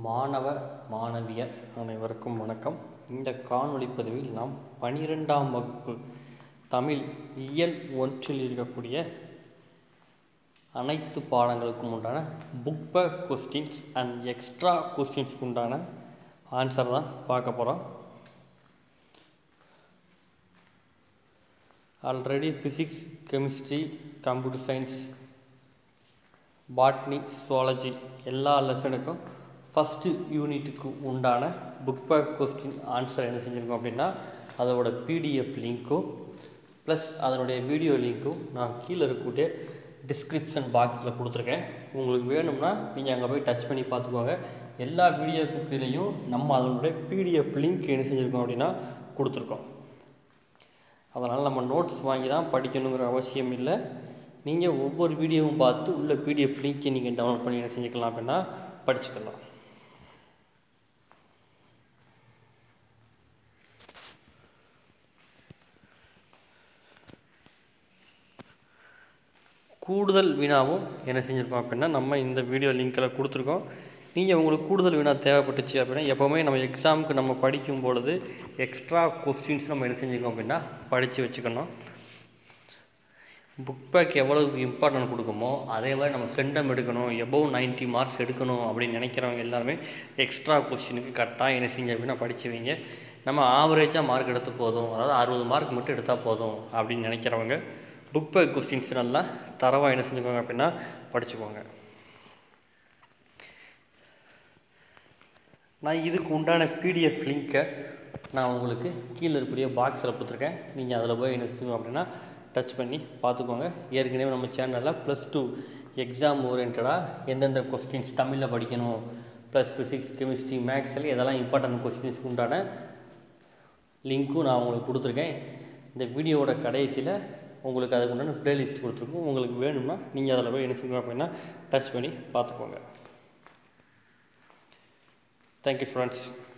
மாணவ மாணவியர் அனைவருக்கும் வணக்கம் இந்த காணொளி பதிவில் நாம் பனிரெண்டாம் வகுப்பு தமிழ் இயல் ஒன்றில் இருக்கக்கூடிய அனைத்து பாடங்களுக்கும் உண்டான book back questions and extra கொஸ்டின்ஸ்க்கு உண்டான ஆன்சர் தான் பார்க்க போகிறோம் already physics chemistry computer science botany zoology எல்லா லெசனுக்கும் ஃபஸ்ட்டு யூனிட்டுக்கு உண்டான புக் பேக் கொஸ்டின் ஆன்சர் என்ன செஞ்சுருக்கோம் அப்படின்னா அதோட பிடிஎஃப் லிங்க்கும் ப்ளஸ் அதனுடைய வீடியோ லிங்க்கும் நான் கீழே இருக்கக்கூடிய டிஸ்கிரிப்ஷன் பாக்ஸில் கொடுத்துருக்கேன் உங்களுக்கு வேணும்னா நீங்கள் அங்கே போய் டச் பண்ணி பார்த்துக்கோங்க எல்லா வீடியோக்கு கீழேயும் நம்ம அதனுடைய பிடிஎஃப் லிங்க் என்ன செஞ்சுருக்கோம் அப்படின்னா கொடுத்துருக்கோம் அதனால் நம்ம நோட்ஸ் வாங்கி தான் படிக்கணுங்கிற அவசியம் இல்லை நீங்கள் ஒவ்வொரு வீடியோவும் பார்த்து உள்ள பிடிஎஃப் லிங்க்கை நீங்கள் டவுன்லோட் பண்ணி என்ன செஞ்சுக்கலாம் அப்படின்னா படிச்சுக்கலாம் கூடுதல் வினாவும் என்ன செஞ்சுருக்கோம் அப்படின்னா நம்ம இந்த வீடியோ லிங்க்கில் கொடுத்துருக்கோம் நீங்கள் உங்களுக்கு கூடுதல் வினா தேவைப்பட்டுச்சு அப்படின்னா எப்போவுமே நம்ம எக்ஸாமுக்கு நம்ம படிக்கும் பொழுது எக்ஸ்ட்ரா கொஸ்டின்ஸ் நம்ம என்ன செஞ்சுருக்கோம் அப்படின்னா படித்து வச்சுக்கணும் புக் பேக் எவ்வளவு இம்பார்ட்டன்ட் கொடுக்குமோ அதே மாதிரி நம்ம சென்டம் எடுக்கணும் எபோவ் நைன்ட்டி மார்க்ஸ் எடுக்கணும் அப்படின்னு நினைக்கிறவங்க எல்லாருமே எக்ஸ்ட்ரா கொஸ்டினுக்கு கரெக்டாக என்ன செஞ்சு அப்படின்னா படிச்சு வைங்க நம்ம ஆவரேஜாக மார்க் எடுத்து போதும் அதாவது அறுபது மார்க் மட்டும் எடுத்தால் போதும் அப்படின்னு நினைக்கிறவங்க புக் பேக் கொஸ்டின்ஸ் நல்லா தரவாக என்ன செஞ்சுக்கோங்க அப்படின்னா படிச்சுக்கோங்க நான் இதுக்கு உண்டான பிடிஎஃப் லிங்க்கை நான் உங்களுக்கு கீழே இருக்கக்கூடிய பாக்ஸில் கொடுத்துருக்கேன் நீங்கள் அதில் போய் என்ன செஞ்சுக்கோங்க அப்படின்னா டச் பண்ணி பார்த்துக்கோங்க ஏற்கனவே நம்ம சேனலில் ப்ளஸ் டூ எக்ஸாம் ஓரியன்டாக எந்தெந்த கொஸ்டின்ஸ் தமிழில் படிக்கணும் ப்ளஸ் ஃபிசிக்ஸ் கெமிஸ்ட்ரி மேக்ஸில் எதெல்லாம் இம்பார்ட்டன்ட் கொஸ்டின்ஸ்க்கு உண்டான லிங்க்கும் நான் உங்களுக்கு கொடுத்துருக்கேன் இந்த வீடியோவோட கடைசியில் உங்களுக்கு அதுக்கு உண்டான ப்ளேலிஸ்ட் கொடுத்துருக்கோம் உங்களுக்கு வேணும்னா நீங்கள் அதில் போய் என்ன செய்யணும் அப்படின்னா டச் பண்ணி பார்த்துக்கோங்க தேங்க்யூ ஃப்ரெண்ட்ஸ்